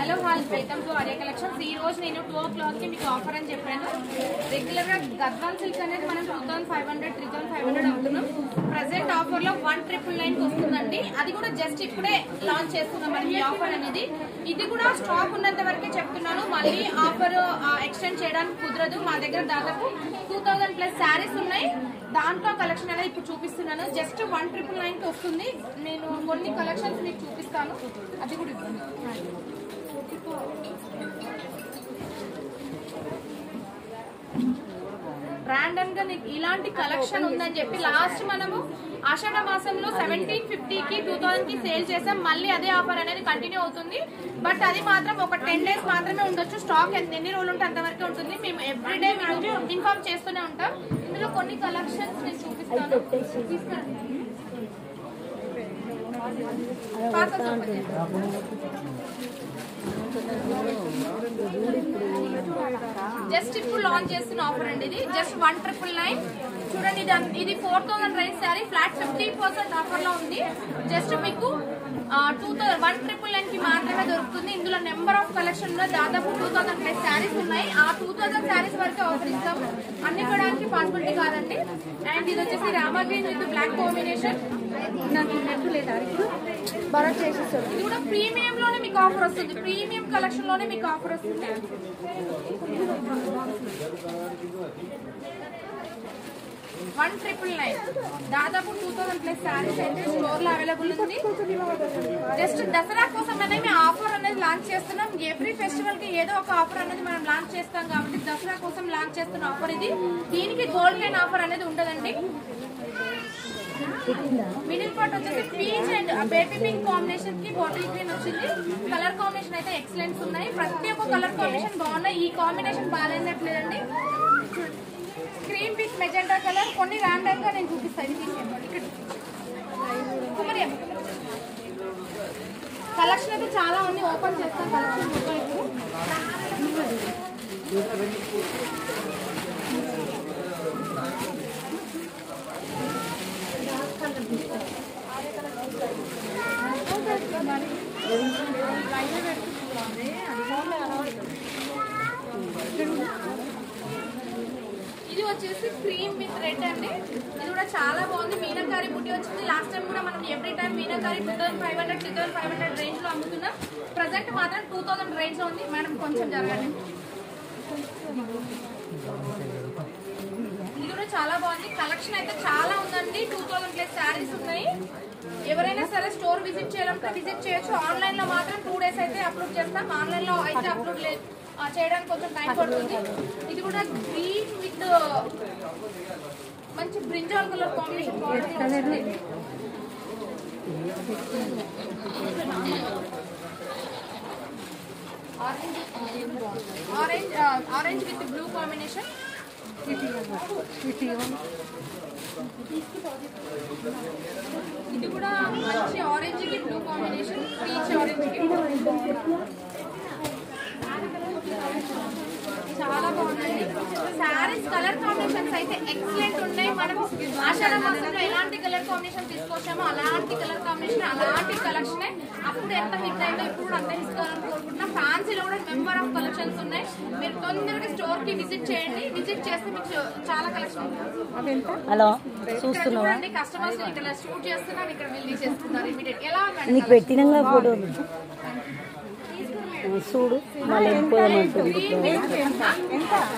Hello hall welcome to Arya collections ఈ రోజు నేను టూ ఓ క్లాక్ కి మీకు ఆఫర్ అని చెప్పాను రెగ్యులర్ గా గద్వాల్ సిల్క్ అనేది మనం two thousand five hundred three thousand five hundred అమ్ముతున్నాం ప్రెసెంట్ ఆఫర్ లో వన్ ట్రిపుల్ నైన్ కి వస్తుందండి అది కూడా జస్ట్ ఇప్పుడే లాంచ్ చేస్తున్నాం మనకి ఈ ఆఫర్ అనేది ఇది కూడా స్టాక్ ఉన్నంత వరకే చెప్తున్నాను మళ్ళీ ఆఫర్ ఎక్స్టెండ్ చేయడానికి కుదరదు మా దగ్గర దాదాపు టూ థౌసండ్ ప్లస్ శారీస్ ఉన్నాయి దాంట్లో కలెక్షన్ అనేది ఇప్పుడు చూపిస్తున్నాను జస్ట్ వన్ ట్రిపుల్ నైన్ కి వస్తుంది నేను కొన్ని కలెక్షన్స్ మీకు చూపిస్తాను అది కూడా ఇవ్వండి ర్యాండమ్ గా నీకు ఇలాంటి కలెక్షన్ ఉందని చెప్పి లాస్ట్ మనము ఆషాఢ మాసంలో సెవెంటీన్ ఫిఫ్టీ కి టూ థౌసండ్ కి సేల్ చేసాం మళ్ళీ అదే ఆఫర్ అనేది కంటిన్యూ అవుతుంది బట్ అది మాత్రం ఒక టెన్ డేస్ మాత్రమే ఉండొచ్చు స్టాక్ ఎంత- ఎన్ని రోజులు ఉంటే అంతవరకు ఉంటుంది మేము ఎవ్రీడే మీరు ఇన్ఫార్మ్ చేస్తూనే ఉంటాం ఇందులో కొన్ని కలెక్షన్స్ నేను చూపిస్తాను తీసుకురండి. పాత సోపతి. జస్ట్ ఇప్పుడు లాంచ్ చేస్తున్న ఆఫర్ అండి ఇది జస్ట్ వన్ ట్రిపుల్ నైన్ చూడండి ఇది అన్- ఇది four thousand range sari flat fifty percent offer లో ఉంది జస్ట్ మీకు two thousand one triple nine కి మాత్రమే దొరుకుతుంది ఇందులో నెంబర్ ఆఫ్ కలెక్షన్ లో దాదాపు టూ థౌసండ్ ప్లస్ శారీస్ ఉన్నాయి ఆ టూ థౌసండ్ శారీస్ వరకు ఆఫర్ ఇస్తాము అన్ని ఇవ్వడానికి పాసిబిలిటీ కాదండి అండ్ ఇది వచ్చేసి Rama green with black combination నాకు నెట్ లేదా ఇప్పుడు భరత్ చేసేస్తారు ఇది కూడా ప్రీమియం లోనే మీకు ఆఫర్ వస్తుంది ప్రీమియం కలెక్షన్ లోనే మీకు ఆఫర్ వస్తుంది వన్ ట్రిపుల్ నైన్ దాదాపు టూ థౌసండ్ ప్లస్ శారీస్ అయితే స్టోర్ లో అవైలబుల్ ఉంది జస్ట్ దసరా కోసం అనేది ఆఫర్ అనేది లాంచ్ చేస్తున్నాం ఎవ్రీ ఫెస్టివల్ కి ఏదో ఒక ఆఫర్ అనేది మనం లాంచ్ చేస్తాం కాబట్టి దసరా కోసం లాంచ్ చేస్తున్న ఆఫర్ ఇది దీనికి గోల్డ్ లైన్ ఆఫర్ అనేది ఉండదండి మిడిల్ పార్ట్ వచ్చేసి peach and baby pink combination కి బాటిల్ గ్రీన్ వచ్చింది కలర్ కాంబినేషన్ అయితే ఎక్సలెంట్స్ ఉన్నాయి ప్రతి ఒక్క కలర్ కాంబినేషన్ బాగున్నాయి ఈ కాంబినేషన్ బాగాలేనట్లేదండి క్రీమ్ విత్ మెజెంటా కలర్ కొన్ని ర్యాండమ్ గా నేను చూపిస్తాను ఇది తీసేయండి. ఇక్కడ కుమరి అమ్మ. కలెక్షన్ అయితే చాలా ఉంది ఓపెన్ చేస్తాను కలెక్షన్ మొత్తం ఇప్పుడు ఇది వచ్చేసి క్రీమ్ విత్ రెడ్ అండి ఇది కూడా చాలా బాగుంది మీనాకారి బుట్టి వచ్చింది లాస్ట్ టైం కూడా మనం every time Meenakari two thousand five hundred three thousand five hundred range లో అమ్ముతున్నాం ప్రజెంట్ మాత్రం టూ థౌసండ్ రేంజ్ లో ఉంది మేడం కొంచెం జరగండి ఇది కూడా చాలా బాగుంది కలెక్షన్ అయితే చాలా ఉందండి టూ థౌసండ్ ప్లస్ శారీస్ ఉన్నాయి ఎవరైనా సరే స్టోర్ విజిట్ చేయాలంటే విజిట్ చేయొచ్చు ఆన్లైన్ లో మాత్రం టూ డేస్ అయితే అప్లోడ్ చేస్తాం ఆన్లైన్ లో అయితే అప్లోడ్ లేదు ఆ, చేయడానికి కొంచెం టైం పడుతుంది ఇది కూడా గ్రీన్ విత్ మంచి బ్రింజాల్ కలర్ కాంబినేషన్ బాగుంది orange orange with blue combination ఇది కూడా మంచి ఆరెంజ్ కి బ్లూ కాంబినేషన్ పీచ్ ఆరెంజ్ కి చాలా బాగుందండి శారీస్ కలర్ కాంబినేషన్స్ అయితే ఎక్సలెంట్ ఉన్నాయి మనం ఆషాఢ మాసంలో ఎలాంటి కలర్ కాంబినేషన్ తీసుకొచ్చామో అలాంటి కలర్ కాంబినేషన్ అలాంటి కలెక్షన్ అప్పుడు ఎంత హిట్ అయిందో ఇప్పుడు కూడా అంత హిట్ కావాలని కోరుకుంటున్నా ఫ్యాన్సీలో కూడా మెంబర్ ఆఫ్ కలెక్షన్స్ ఉన్నాయి మీరు తొందరగా స్టోర్ కి విజిట్ చేయండి విజిట్ చేస్తే మీకు చాలా కలెక్షన్ హలో ఇక్కడ చూడండి కస్టమర్స్ ఇక్కడ షూట్ చేస్తున్నాను ఇక్కడ వీళ్ళు తీసేస్తున్నారు ఇమీడియట్ ఎలా ఉందండి నీకు పెట్టినంగా ఫోటో చూడు మళ్ళీ వెళ్ళిపోదామంటుంది Green with- ఎంత?